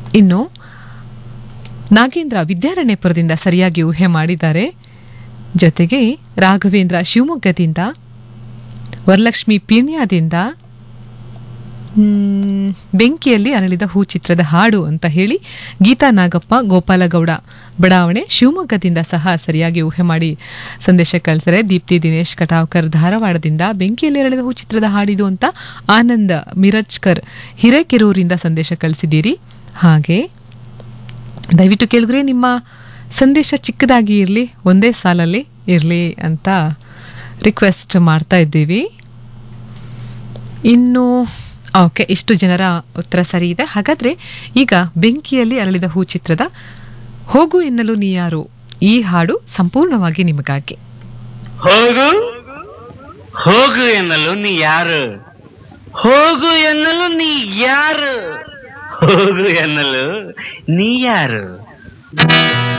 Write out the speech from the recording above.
ಇನ್ನು ನಾಗೇಂದ್ರ ವಿದ್ಯಾರಣ್ಯಪುರದಿಂದ ಸರಿಯಾಗಿ ಊಹೆ ಮಾಡಿದ್ದಾರೆ ಜೊತೆಗೆ ರಾಘವೇಂದ್ರ ಶಿವಮೊಗ್ಗದಿಂದ ವರಲಕ್ಷ್ಮಿ ಪೀಣ್ಯದಿಂದ ಮ್, ಬೆಂಕಿಯಲ್ಲಿ ಅರಳಿದ ಹೂ ಚಿತ್ರದ ಹಾಡು ಅಂತ ಹೇಳಿ ಗೀತಾ ನಾಗಪ್ಪ ಗೋಪಾಲಗೌಡ ಬಡಾವಣೆ ಶಿವಮೊಗ್ಗದಿಂದ ಸಹ ಸರಿಯಾಗಿ ಊಹೆ ಮಾಡಿ ಸಂದೇಶ ಕಳಿಸಿದರೆ ದೀಪ್ತಿ ದಿನೇಶ್ ಕಟಾವ್ಕರ್ ಧಾರವಾಡದಿಂದ ಬೆಂಕಿಯಲ್ಲಿ ಅರಳಿದ ಹೂ ಚಿತ್ರದ ಹಾಡಿದು ಅಂತ ಆನಂದ್ ಮಿರಜ್ಕರ್ ಹಿರೇಕೆರೂರಿಂದ ಸಂದೇಶ ಕಳಿಸಿದ್ದೀರಿ ಹಾಗೆ ದಯವಿಟ್ಟು ಕೇಳಿದ್ರೆ ನಿಮ್ಮ ಸಂದೇಶ ಚಿಕ್ಕದಾಗಿ ಇರಲಿ ಒಂದೇ ಸಾಲಲ್ಲಿ ಇರಲಿ ಅಂತ ರಿಕ್ವೆಸ್ಟ್ ಮಾಡ್ತಾ ಇದ್ದೀವಿ ಇನ್ನು ಓಕೆ ಇಷ್ಟು ಜನರ ಉತ್ತರ ಸರಿ ಇದೆ ಹಾಗಾದ್ರೆ ಈಗ ಬೆಂಕಿಯಲ್ಲಿ ಅರಳಿದ ಹೂ ಚಿತ್ರದ ಹೋಗು ಎನ್ನಲು ನೀ ಯಾರು ಈ ಹಾಡು ಸಂಪೂರ್ಣವಾಗಿ ನಿಮಗಾಗಿ ಹೋಗು ಹೋಗು ಎನ್ನಲು ನೀ ಯಾರು ಹೋಗು ಎನ್ನಲು ನೀ ಯಾರು ಹೋಗು ಎನ್ನಲು ನೀ ಯಾರು